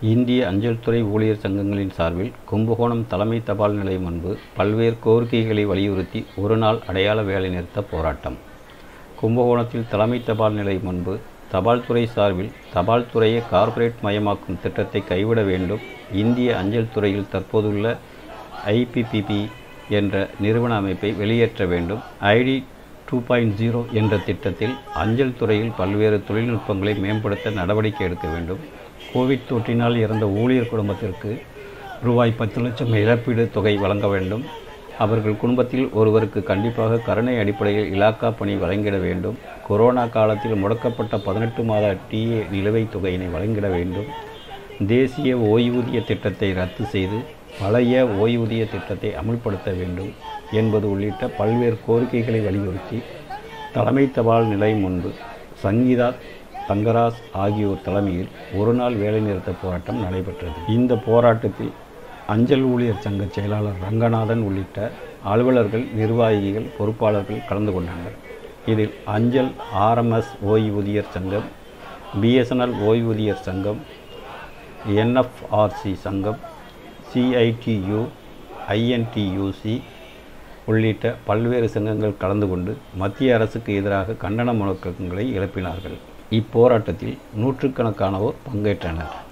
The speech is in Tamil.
இந்திய அஞ்சல் துறை ஊழியர் சங்கங்களின் சார்பில் கும்பகோணம் தலைமை தபால் நிலையம் முன்பு பல்வேறு கோரிக்கைகளை வலியுறுத்தி ஒருநாள் அடையாள வேலைநிறுத்த போராட்டம் கும்பகோணத்தில் தலைமை தபால் நிலையம் முன்பு தபால் துறை சார்பில் தபால் துறையை கார்ப்பரேட் மயமாக்கும் திட்டத்தை கைவிட வேண்டும் இந்திய அஞ்சல் துறையில் தற்போதுள்ள ஐபிபிபி என்ற நிறுவன அமைப்பை வெளியேற்ற வேண்டும் ஐடி டூ பாயிண்ட் ஜீரோ என்ற திட்டத்தில் அஞ்சல் துறையில் பல்வேறு தொழில்நுட்பங்களை மேம்படுத்த நடவடிக்கை எடுக்க வேண்டும் கோவிட் தொற்றினால் இறந்த ஊழியர் குடும்பத்திற்கு ரூபாய் பத்து லட்சம் இழப்பீடு தொகை வழங்க வேண்டும் அவர்கள் குடும்பத்தில் ஒருவருக்கு கண்டிப்பாக கருணை அடிப்படையில் இலாக்கா பணி வழங்கிட வேண்டும் கொரோனா காலத்தில் முடக்கப்பட்ட பதினெட்டு மாத டிஏ நிலுவைத் தொகையினை வழங்கிட வேண்டும் தேசிய ஓய்வூதிய திட்டத்தை ரத்து செய்து பழைய ஓய்வூதிய திட்டத்தை அமுல்படுத்த வேண்டும் என்பது உள்ளிட்ட பல்வேறு கோரிக்கைகளை வலியுறுத்தி தலைமை தபால் நிலையம் முன்பு சங்கீதா தங்கராஜ் ஆகியோர் தலைமையில் ஒருநாள் வேலைநிறுத்த போராட்டம் நடைபெற்றது இந்த போராட்டத்தில் அஞ்சல் ஊழியர் சங்க செயலாளர் ரங்கநாதன் உள்ளிட்ட அலுவலர்கள் நிர்வாகிகள் பொறுப்பாளர்கள் கலந்து கொண்டனர் இதில் அஞ்சல் ஆர்எம்எஸ் ஓய்வூதியர் சங்கம் பிஎஸ்என்எல் ஓய்வூதியர் சங்கம் என்எஃப்ஆர்சி சங்கம் சிஐடியு ஐஎன்டியூசி உள்ளிட்ட பல்வேறு சங்கங்கள் கலந்து கொண்டு மத்திய அரசுக்கு எதிராக கண்டன முழக்கங்களை எழுப்பினார்கள் இப்போராட்டத்தில் நூற்றுக்கணக்கானோர் பங்கேற்றனர்